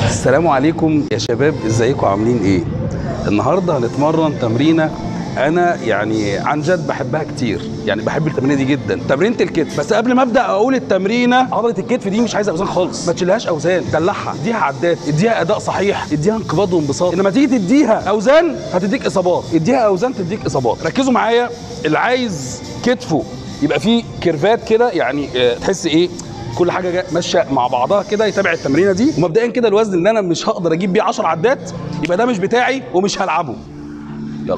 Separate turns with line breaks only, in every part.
السلام عليكم يا شباب ازيكم عاملين ايه النهارده هنتمرن تمرينه انا يعني عن جد بحبها كتير يعني بحب التمرينه دي جدا تمرينه الكتف بس قبل ما ابدا اقول التمرينه عضله الكتف دي مش عايزه اوزان خالص ما تشيلهاش اوزان دلعها اديها عدات اديها اداء صحيح اديها انقباض وانبساط انما تيجي تديها اوزان هتديك اصابات اديها اوزان تديك اصابات ركزوا معايا اللي عايز كتفه يبقى فيه كيرفات كده يعني آه، تحس ايه كل حاجه جا- ماشيه مع بعضها كده يتابع التمرينه دي ومبدئيا كده الوزن اللي انا مش هقدر اجيب بيه 10 عدات يبقى ده مش بتاعي ومش هلعبه يلا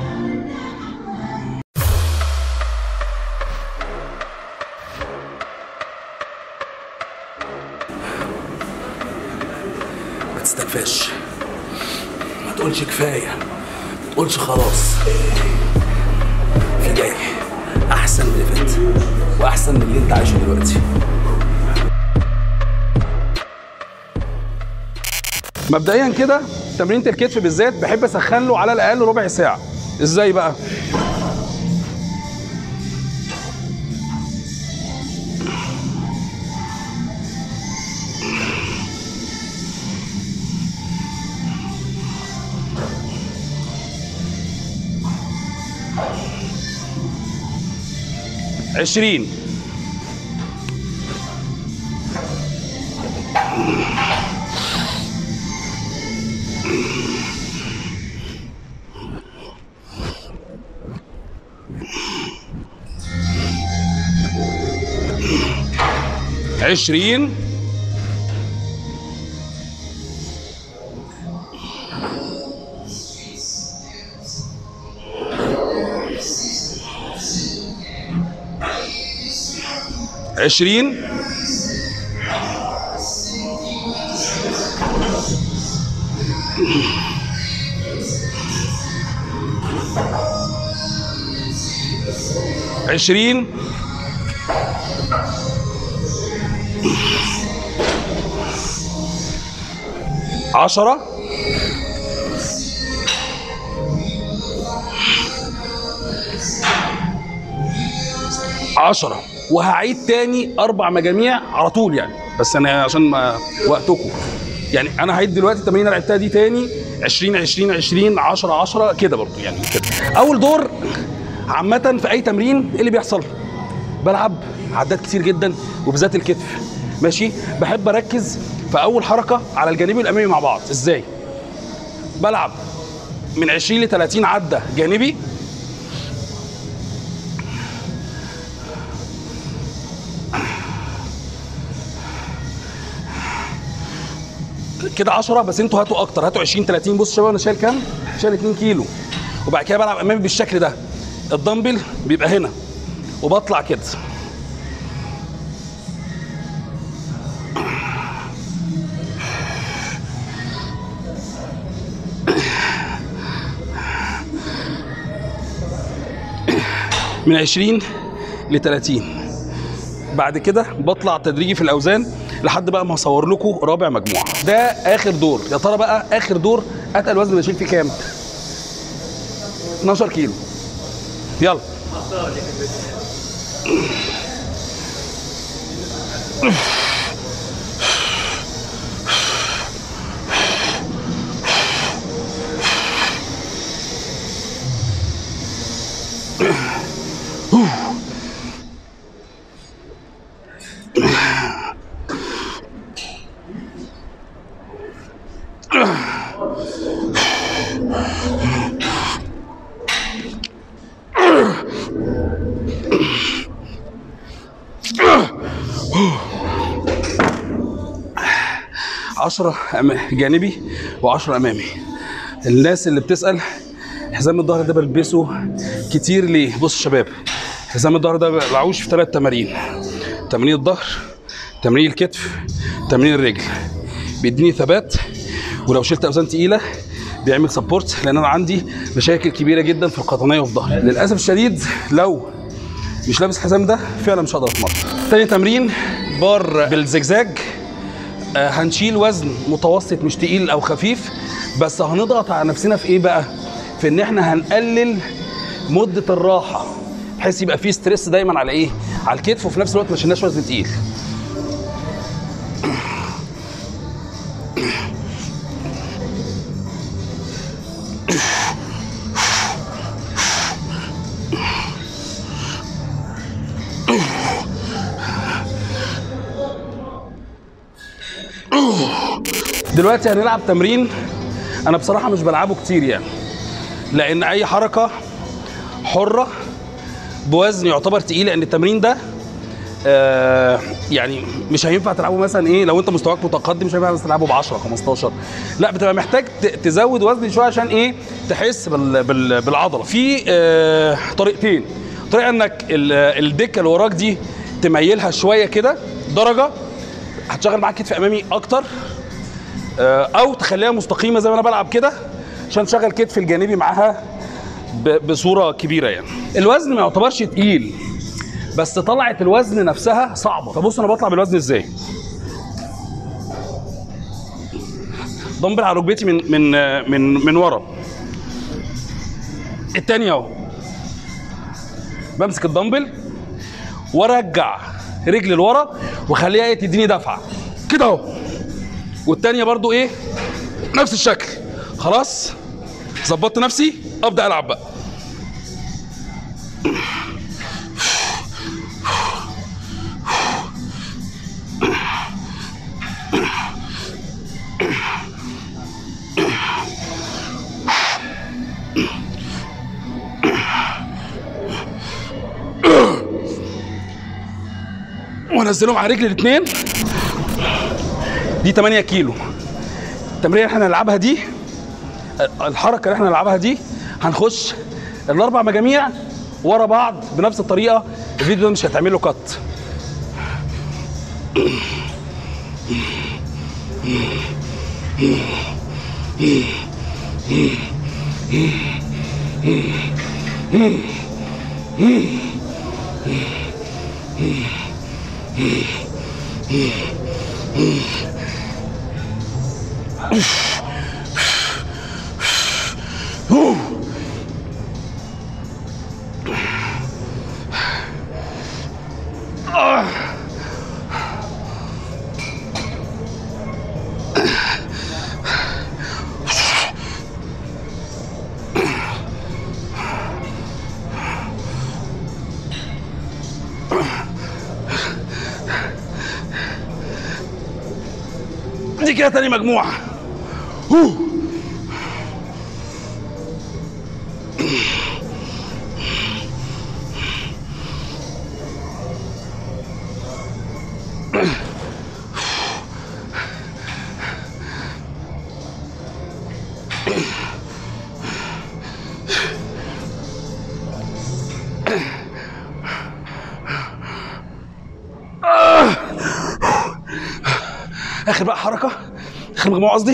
ما تستنفعش ما تقولش كفايه ما تقولش خلاص في جاي احسن من اللي فات واحسن من اللي انت عايشه دلوقتي مبدئيا كده تمرينة الكتف بالذات بحب اسخن له على الاقل ربع ساعه ازاي بقى عشرين عشرين عشرين عشرين عشرة عشرة وهعيد تاني أربع مجاميع على طول يعني بس أنا عشان ما وقتكم يعني أنا هعيد دلوقتي التمرين اللي لعبتها دي تاني 20 20 20 10 10 كده برضه يعني كده أول دور عامة في أي تمرين إيه اللي بيحصل؟ بلعب عدات كتير جدا وبالذات الكتف ماشي بحب اركز في اول حركه على الجانبي والامامي مع بعض ازاي بلعب من 20 ل 30 عده جانبي كده 10 بس انتوا هاتوا اكتر هاتوا 20 30 بص شباب انا شايل كام؟ شايل 2 كيلو وبعد كده بلعب امامي بالشكل ده الدمبل بيبقى هنا وبطلع كده من 20 ل 30 بعد كده بطلع تدريجي في الاوزان لحد بقى ما اصور لكم رابع مجموعه ده اخر دور يا ترى بقى اخر دور اتقل وزن بشيل فيه كام 12 كيلو يلا عشرة أما- جانبي و10 امامي الناس اللي بتسال حزام الظهر ده بلبسه كتير ليه بص يا شباب حزام الظهر ده بعوش في ثلاث تمارين تمرين الظهر تمرين الكتف تمرين الرجل بيديني ثبات ولو شلت اوزان تقيله بيعمل سبورت لان انا عندي مشاكل كبيره جدا في القطنيه وفي ظهري للاسف الشديد لو مش لابس الحزام ده فعلا مش هقدر اتمرن تاني تمرين بار بالزجزاج آه، هنشيل وزن متوسط مش تقيل او خفيف بس هنضغط على نفسنا في ايه بقى في ان احنا هنقلل مده الراحه بحيث يبقى فيه ستريس دايما على ايه على الكتف وفي نفس الوقت ما شلناش وزن تقيل دلوقتي هنلعب تمرين انا بصراحه مش بلعبه كتير يعني لان اي حركه حره بوزن يعتبر تقيل لان التمرين ده آه يعني مش هينفع تلعبه مثلا ايه لو انت مستواك متقدم مش هينفع مثلا تلعبه ب 10 15 لا بتبقى محتاج ت- تزود وزن شويه عشان ايه تحس بال بال بالعضله في آه طريقتين طريقه انك ال- الدكه اللي وراك دي تميلها شويه كده درجه هتشغل معاك كتف امامي اكتر آه، او تخليها مستقيمه زي ما انا بلعب كده عشان تشغل كتف الجانبي معاها ب- بصوره كبيره يعني الوزن ما يعتبرش تقيل بس طلعت الوزن نفسها صعبه فبص انا بطلع بالوزن ازاي دمبل على ركبتي من من آه، من من ورا التاني اهو بمسك الدمبل وارجع رجلي لورا واخليها ايه تديني دفعه كده اهو والتانية برضو ايه نفس الشكل خلاص ظبطت نفسي ابدا العب بقى وانزلهم على رجلي الاثنين دي 8 كيلو التمرين اللي احنا هنلعبها دي الحركه اللي احنا هنلعبها دي هنخش الاربع مجاميع ورا بعض بنفس الطريقه الفيديو ده مش هتعمل له كات دي كده تاني مجموعه هو. اخر بقى حركه اخر مجموعه قصدي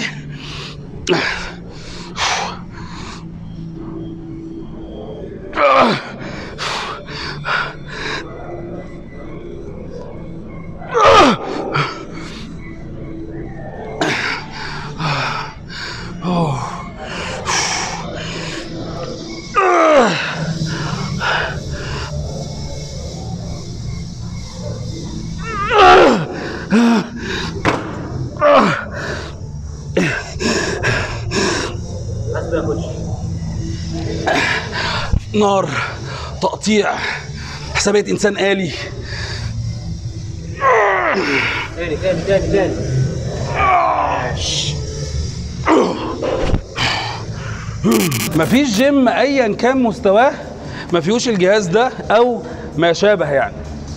نار تقطيع حسابات انسان آلي
تاني تاني تاني تاني
مفيش جيم ايا كان مستواه ما فيهوش الجهاز ده او ما شابه يعني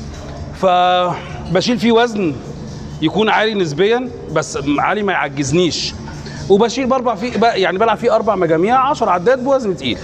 فبشيل فيه وزن يكون عالي نسبيا بس عالي ما يعجزنيش وبشيل بربع فيه بقى- يعني بلعب فيه اربع مجاميع 10 عدات بوزن تقيل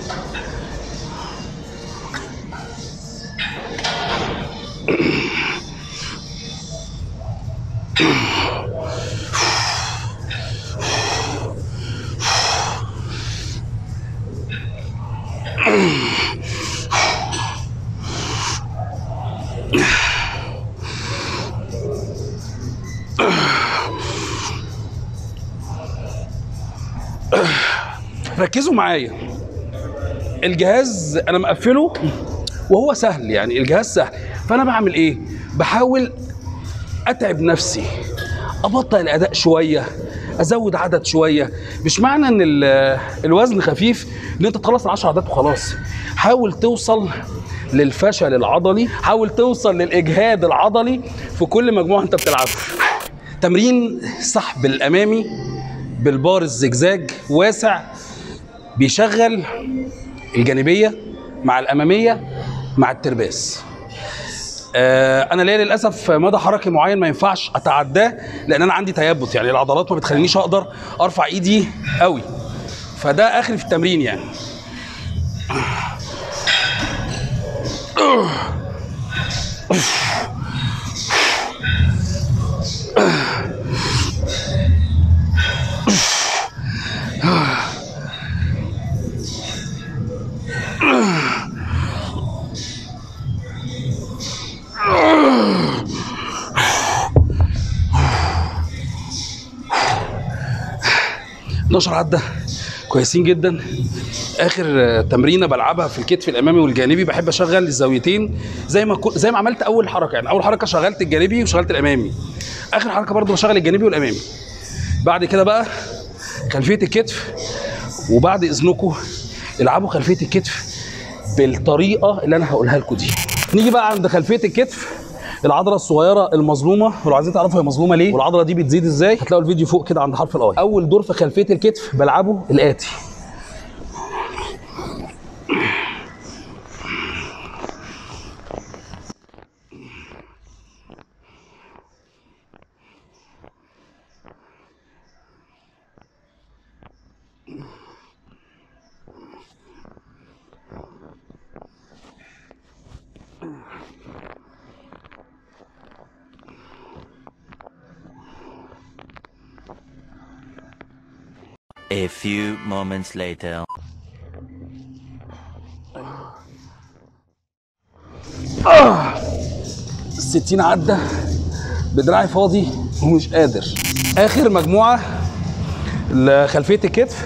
ركزوا معايا الجهاز انا مقفله وهو سهل يعني الجهاز سهل فانا بعمل ايه بحاول اتعب نفسي ابطئ الاداء شويه ازود عدد شويه مش معنى ان ال- الوزن خفيف ان انت تخلص ال10 عدات وخلاص حاول توصل للفشل العضلي حاول توصل للاجهاد العضلي في كل مجموعه انت بتلعبها تمرين سحب الامامي بالبار الزجزاج واسع بيشغل الجانبيه مع الاماميه مع الترباس آه، انا ليا للاسف مدى حركي معين ما ينفعش اتعداه لان انا عندي تيبس يعني العضلات ما بتخلينيش اقدر ارفع ايدي قوي فده اخري في التمرين يعني نشر عدة كويسين جدا اخر آه، تمرينه بلعبها في الكتف الامامي والجانبي بحب اشغل الزاويتين زي ما كو- زي ما عملت اول حركه يعني اول حركه شغلت الجانبي وشغلت الامامي اخر حركه برضو بشغل الجانبي والامامي بعد كده بقى خلفيه الكتف وبعد اذنكم العبوا خلفيه الكتف بالطريقه اللي انا هقولها لكم دي نيجي بقى عند خلفيه الكتف العضله الصغيره المظلومه ولو عايزين تعرفوا هي مظلومه ليه والعضله دي بتزيد ازاي هتلاقوا الفيديو فوق كده عند حرف الاي اول دور في خلفيه الكتف بلعبه الاتي
A few moments later.
60 عدة بدراعي فاضي ومش قادر اخر مجموعة لخلفية الكتف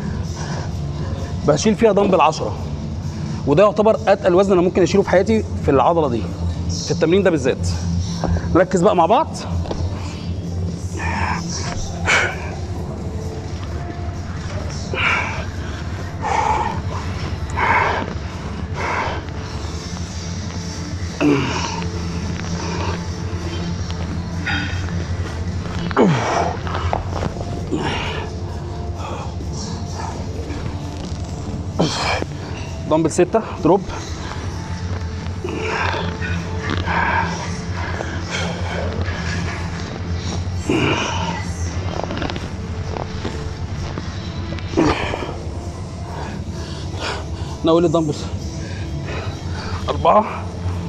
بشيل فيها دمبل 10 وده يعتبر اتقل وزن انا ممكن اشيله في حياتي في العضلة دي في التمرين ده بالذات نركز بقى مع بعض دمبل 6 دروب نقول الدمبل أربعة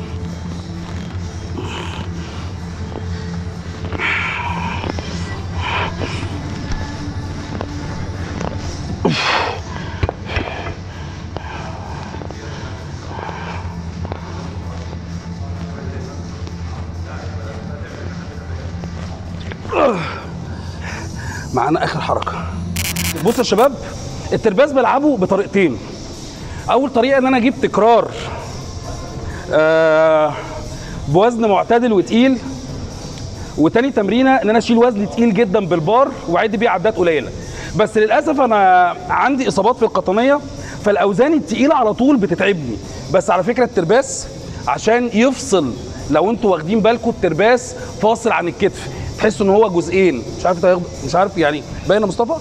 معانا اخر حركه بص يا شباب الترباس بلعبه بطريقتين اول طريقه ان انا اجيب تكرار آه بوزن معتدل وتقيل وتاني تمرينه ان انا اشيل وزن تقيل جدا بالبار واعد بيه عدات قليله بس للاسف انا عندي اصابات في القطنيه فالاوزان التقيله على طول بتتعبني بس على فكره الترباس عشان يفصل لو انتوا واخدين بالكم الترباس فاصل عن الكتف تحسوا ان هو جزئين مش عارف إنت هياخد- مش عارف يعني باين يا مصطفى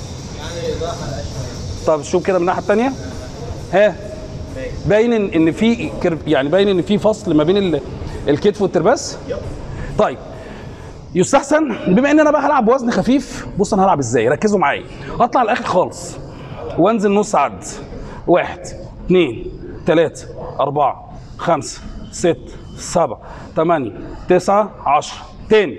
طب شوف كده من الناحيه الثانيه ها باين ان ان في كيرف- يعني باين ان في فصل ما بين ال- الكتف والترباس طيب يستحسن بما ان انا بقى هلعب بوزن خفيف بص انا هلعب ازاي ركزوا معايا هطلع الاخر خالص وانزل نص عد واحد اثنين ثلاثة أربعة خمسة ستة سبعة ثمانية تسعة عشرة تاني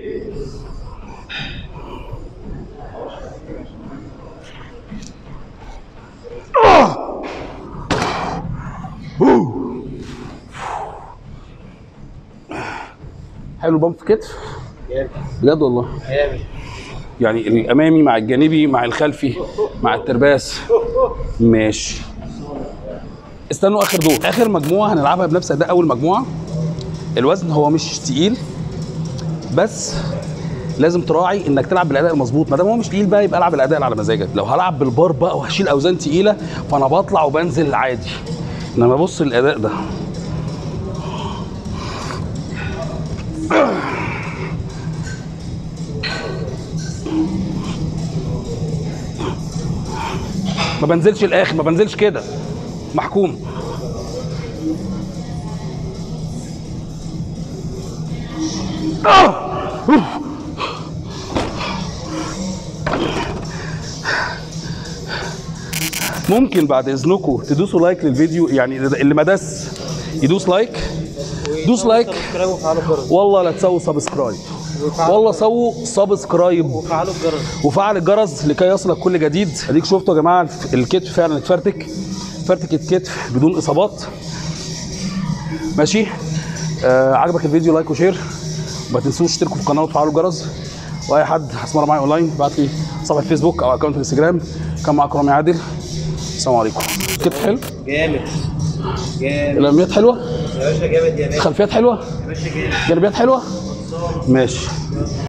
حلو بامب في كتف
جامد
بجد والله
جامد
يعني الامامي مع الجانبي مع الخلفي مع الترباس ماشي استنوا اخر دور اخر مجموعه هنلعبها بنفس اداء اول مجموعه الوزن هو مش تقيل بس لازم تراعي انك تلعب بالاداء المظبوط ما دام هو مش تقيل بقى يبقى العب الاداء اللي على مزاجك لو هلعب بالبار بقى وهشيل اوزان تقيله فانا بطلع وبنزل عادي انما بص الاداء ده ما بنزلش الاخر ما بنزلش كده محكوم آه. ممكن بعد اذنكم تدوسوا لايك للفيديو يعني اللي ما داس يدوس لايك دوس لايك
سبسكرايب وفعلوا الجرس
والله لا تسووا سبسكرايب والله سووا سبسكرايب
وفعلوا الجرس
وفعل الجرس لكي يصلك كل جديد اديك شفتوا يا جماعه الكتف فعلا اتفرتك فرتك الكتف بدون اصابات ماشي آه عجبك الفيديو لايك وشير ما تنسوش تشتركوا في القناه وتفعلوا الجرس واي حد هسمع معايا اونلاين ابعت لي صفحه فيسبوك او اكونت انستجرام كان معاكم رامي عادل السلام عليكم كتف حلو
جامد جامد
الامنيات حلوه
يا باشا جامد يا باشا
خلفيات حلوه
يا باشا جامد
جانبيات حلوه ماشي